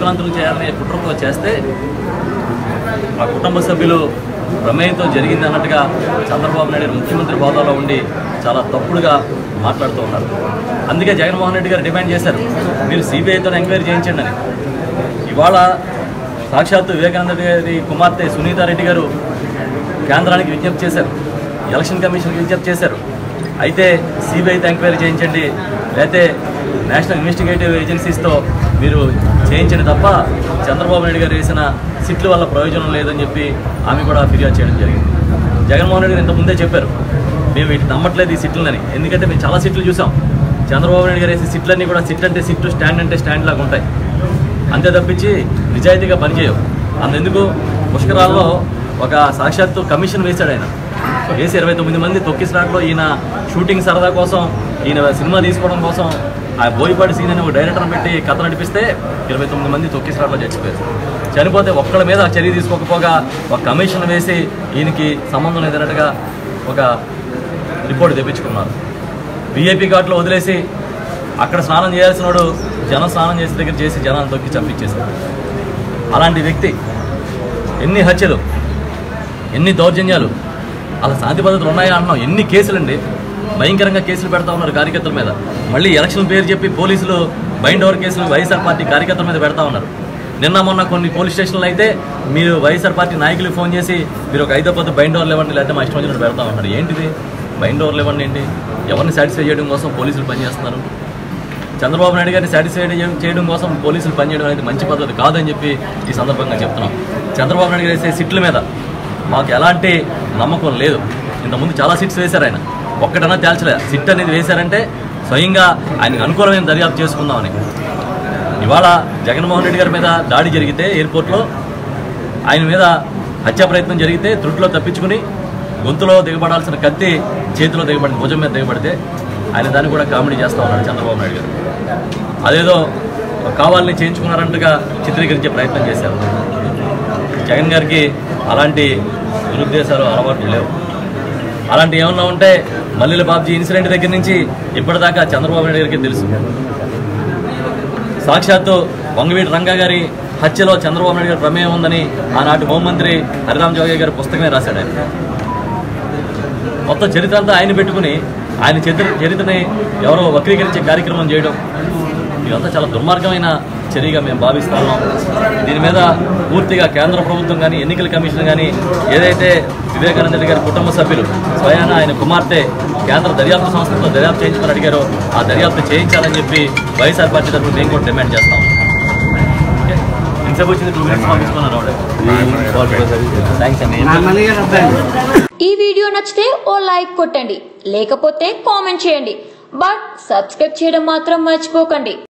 భయభ్రాంతులు చేయాలని కుట్రతో చేస్తే ఆ కుటుంబ సభ్యులు ప్రమేయంతో జరిగింది అన్నట్టుగా చంద్రబాబు నాయుడు గారు ముఖ్యమంత్రి హోదాలో ఉండి చాలా తప్పుడుగా మాట్లాడుతూ ఉన్నారు అందుకే జగన్మోహన్ రెడ్డి గారు డిమాండ్ చేశారు మీరు సిబిఐతో ఎంక్వైరీ చేయించండి అని ఇవాళ సాక్షాత్తు వివేకానంద గారి కుమార్తె సునీతారెడ్డి గారు కేంద్రానికి విజ్ఞప్తి చేశారు ఎలక్షన్ కమిషన్కి విజ్ఞప్తి చేశారు అయితే సిబిఐతో ఎంక్వైరీ చేయించండి లేకపోతే నేషనల్ ఇన్వెస్టిగేటివ్ ఏజెన్సీస్తో మీరు చేయించండి తప్ప చంద్రబాబు నాయుడు గారు వేసిన సిట్ల వల్ల ప్రయోజనం లేదని చెప్పి ఆమె కూడా ఫిర్యాదు చేయడం జరిగింది జగన్మోహన్ రెడ్డి గారు ఇంత ముందే చెప్పారు మేము వీటి నమ్మట్లేదు ఈ సిట్లని ఎందుకంటే మేము చాలా సిట్లు చూసాం చంద్రబాబు నాయుడు గారు వేసే సిట్లన్నీ కూడా సిట్ అంటే సిట్టు స్టాండ్ అంటే స్టాండ్ లాగా ఉంటాయి అంతే తప్పించి నిజాయితీగా పనిచేయవు అందుకు పుష్కరాల్లో ఒక సాక్షాత్తు కమిషన్ వేశాడు ఆయన వేసి ఇరవై తొమ్మిది మంది తొక్కిసరాట్లో ఈయన షూటింగ్ సరదా కోసం ఈయన సినిమా తీసుకోవడం కోసం ఆ బోయపాటి సీన్ అని ఒక డైరెక్టర్ పెట్టి కథ నడిపిస్తే ఇరవై తొమ్మిది మంది తొక్కిసరాట్లో చచ్చిపోయారు చనిపోతే ఒక్కళ్ళ మీద చర్య తీసుకోకపోగా ఒక కమిషన్ వేసి ఈయనకి సంబంధం లేదన్నట్టుగా ఒక రిపోర్ట్ తెప్పించుకున్నారు విఐపి ఘాట్లో వదిలేసి అక్కడ స్నానం చేయాల్సిన వాడు జనం స్నానం చేసే దగ్గర చేసి జనాన్ని తొక్కి చంపించేశారు అలాంటి వ్యక్తి ఎన్ని హత్యలు ఎన్ని దౌర్జన్యాలు అలా శాంతి పద్ధతులు ఉన్నాయా అంటున్నాం ఎన్ని కేసులండి భయంకరంగా కేసులు పెడతా ఉన్నారు కార్యకర్తల మీద మళ్ళీ ఎలక్షన్ పేరు చెప్పి పోలీసులు బైండ్ ఓవర్ కేసులు వైఎస్ఆర్ పార్టీ కార్యకర్తల మీద పెడతా ఉన్నారు నిన్న మొన్న కొన్ని పోలీస్ స్టేషన్లు అయితే మీరు వైఎస్ఆర్ పార్టీ నాయకులకు ఫోన్ చేసి మీరు ఒక ఐదో పద్దు బైండ్ ఓవర్లు ఇవ్వండి లేకపోతే మా ఇష్టం వచ్చినట్టు పెడతా ఉన్నారు ఏంటిది బైండ్ ఓవర్లు ఇవ్వండి ఏంటి ఎవరిని సాటిస్ఫై చేయడం కోసం పోలీసులు పనిచేస్తున్నారు చంద్రబాబు నాయుడు గారిని సాటిస్ఫై చేయడం కోసం పోలీసులు పనిచేయడం అనేది మంచి పద్ధతి కాదని చెప్పి ఈ సందర్భంగా చెప్తున్నాం చంద్రబాబు నాయుడు గారు వేసే సిట్ల మీద మాకు ఎలాంటి నమ్మకం లేదు ఇంతకుముందు చాలా సిట్స్ వేశారు ఆయన ఒక్కటన్నా తేల్చలేదు సిట్ అనేది వేశారంటే స్వయంగా ఆయనకు అనుకూలమైన దర్యాప్తు చేసుకుందామని ఇవాళ జగన్మోహన్ రెడ్డి గారి మీద దాడి జరిగితే ఎయిర్పోర్ట్లో ఆయన మీద హత్యా ప్రయత్నం జరిగితే త్రుట్లో తప్పించుకుని గొంతులో దిగబడాల్సిన కత్తి చేతిలో దిగబడింది భుజం మీద దిగబడితే ఆయన దాన్ని కూడా కామెడీ చేస్తూ ఉన్నాడు చంద్రబాబు నాయుడు గారు అదేదో కావాలని చేయించుకున్నారంటగా చిత్రీకరించే ప్రయత్నం చేశారు జగన్ గారికి అలాంటి దురుద్దేశాలు అలవాట్లు లేవు అలాంటి ఏమన్నా ఉంటే మల్లెల బాబ్జీ ఇన్సిడెంట్ దగ్గర నుంచి ఇప్పటిదాకా చంద్రబాబు నాయుడు గారికి తెలుసు సాక్షాత్తు వంగవీటి రంగా గారి హత్యలో చంద్రబాబు నాయుడు గారి ప్రమేయం ఉందని ఆనాటి హోంమంత్రి హరిరామ్ జోగయ్య గారి పుస్తకమే రాశాడు ఆయన మొత్తం చరిత్ర అంతా ఆయన పెట్టుకుని ఆయన చరిత్ర చరిత్రని ఎవరో వక్రీకరించే కార్యక్రమం చేయడం ఇదంతా చాలా దుర్మార్గమైన చర్యగా మేము భావిస్తా ఉన్నాం దీని మీద పూర్తిగా కేంద్ర ప్రభుత్వం కానీ ఎన్నికల కమిషన్ కానీ ఏదైతే వివేకానంద రెడ్డి గారి కుటుంబ సభ్యులు స్వయాన ఆయన కుమార్తె కేంద్ర దర్యాప్తు సంస్థతో దర్యాప్తు చేయించమని అడిగారో ఆ దర్యాప్తు చేయించాలని చెప్పి వైఎస్ఆర్ పార్టీ తరఫున మేము కూడా డిమాండ్ చేస్తాం ఓకే. ఇంతసేపు వచ్చింది టూ మినిట్స్ పంపించుకున్నారు థ్యాంక్స్ అండి ఈ వీడియో నచ్చితే ఓ లైక్ కొట్టండి లేకపోతే కామెంట్ చేయండి బట్ సబ్స్క్రైబ్ చేయడం మాత్రం మర్చిపోకండి